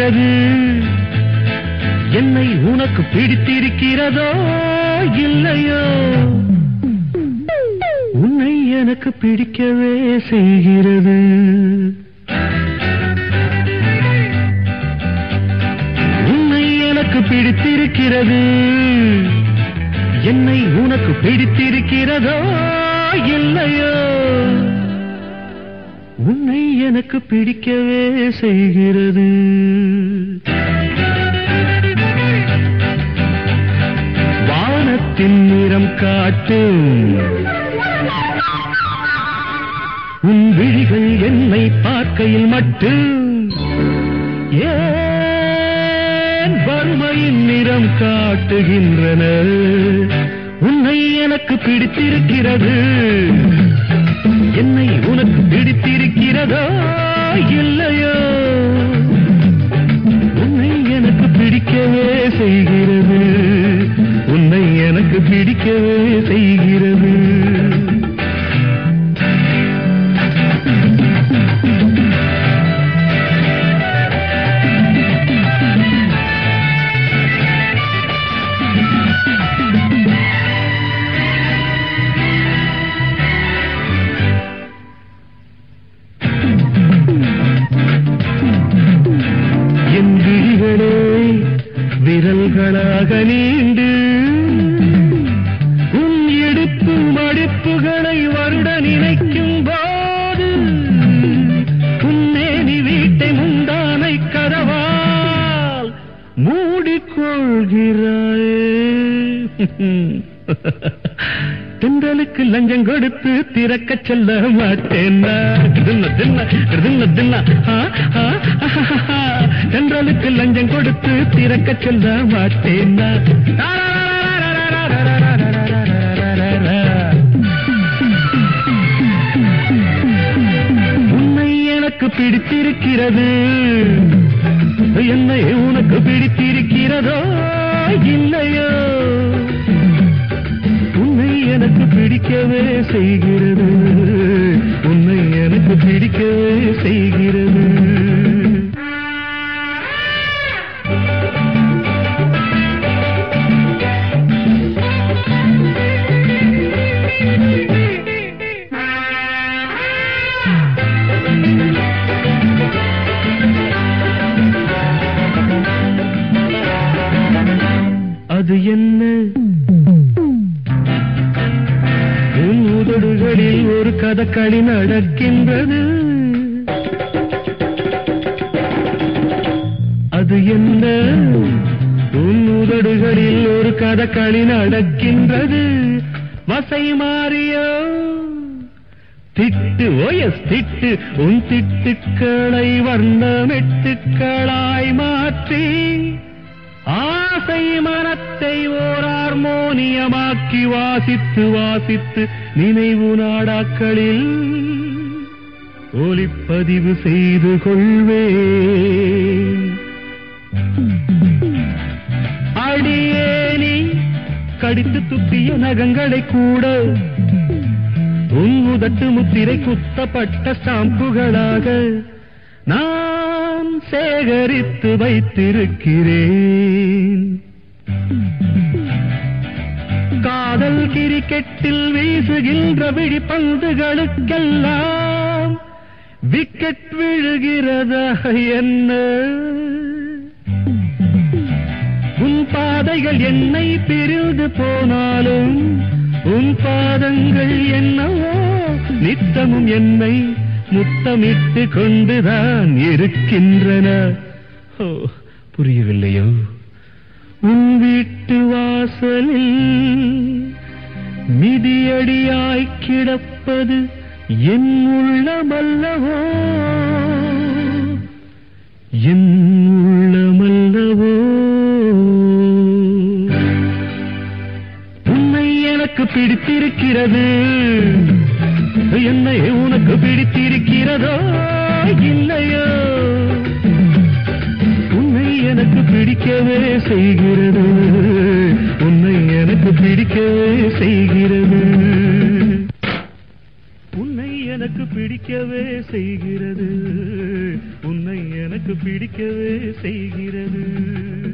பிடித்திருக்கிறது என்னை உனக்கு பிடித்திருக்கிறதோ இல்லையோ உன்னை எனக்கு பிடிக்கவே செய்கிறது உன்னை எனக்கு பிடித்திருக்கிறது என்னை உனக்கு பிடித்திருக்கிறதோ இல்லையோ உன்னை எனக்கு பிடிக்கவே செய்கிறது வானத்தின் நிறம் காட்டும் உன் விழிகள் என்னை பார்க்கையில் மட்டும் ஏன் வறுமையின் நிறம் காட்டுகின்றன உன்னை எனக்கு பிடித்திருக்கிறது என்னை உனக்கு பிடித்திருக்கிறதோ இல்லையோ உன்னை எனக்கு பிடிக்கவே செய்கிறது உன்னை எனக்கு பிடிக்கவே செய்கிறது என் விழிகளே விரல்களாக நீண்டு உன் எடுப்பு மடிப்புகளை வருட நினைக்கும் போது உன்னேனி வீட்டை முந்தானை கதவால் மூடிக்கொள்கிறாயே தென்றலுக்கு லஞ்சம் கொடுத்து திறக்க சொல்ல மாட்டேன் நான். தின்ன, தின்ன, தின்ன, தின்ன. ஆ, ஆ, ஆஹாஹா. தென்றலுக்கு லஞ்சம் கொடுத்து திறக்க சொல்ல மாட்டேன் நான். உன்னை எனக்கு பிடித்திருக்கிறது என்னை உனக்கு பிடித்திருக்கிறதோ இல்லையோ உன்னை எனக்கு பிடிக்கவே செய்கிறது உன்னை எனக்கு பிடிக்கவே செய்கிறது அது என்ன உன் உதடுகளில் ஒரு கதக்களி நடக்கின்றது அது என்ன உன் உதடுகளில் ஒரு கதக்களி நடக்கின்றது வசை மாறியோ திட்டு ஓயஸ் திட்டு உன் திட்டுக்களை வர்ணமெட்டுக்களாய் மாற்றி ஆசை மனத்தை ஓர் ஹார்மோனியமாக்கி வாசித்து வாசித்து நினைவு நாடாக்களில் ஒலிப்பதிவு செய்து கொள்வேன் அடியேனி கடித்து துப்பிய நகங்களை கூட உன் உதட்டு முத்திரை குத்தப்பட்ட ஸ்டாம்புகளாக நான் சேகரித்து வைத்திருக்கிறேன் காதல் கிரிக்கெட்டில் வீசுகின்ற விழிப்பந்துகளுக்கெல்லாம் விக்கெட் விழுகிறதா என்ன உன் பாதைகள் என்னை பிரிந்து போனாலும் உன் பாதங்கள் என்னவோ நித்தமும் என்னை முத்தமிட்டு கொண்டுதான் இருக்கின்றன ஓ புரியவில்லையோ உன் வீட்டு வாசலில் மிதியடியாய் கிடப்பது என் உள்ளமல்லவோ என் உள்ளமல்லவோ உன்னை எனக்கு பிடித்திருக்கிறது என்னை உனக்கு பிடித்திருக்கிறதோ இல்லையோ உன்னை எனக்கு பிடிக்கவே செய்கிறது உன்னை எனக்கு பிடிக்கவே செய்கிறது உன்னை எனக்கு பிடி பிடிக்கவே செய்கிறது உன்னை எனக்கு பிடிக்கவே செய்கிறது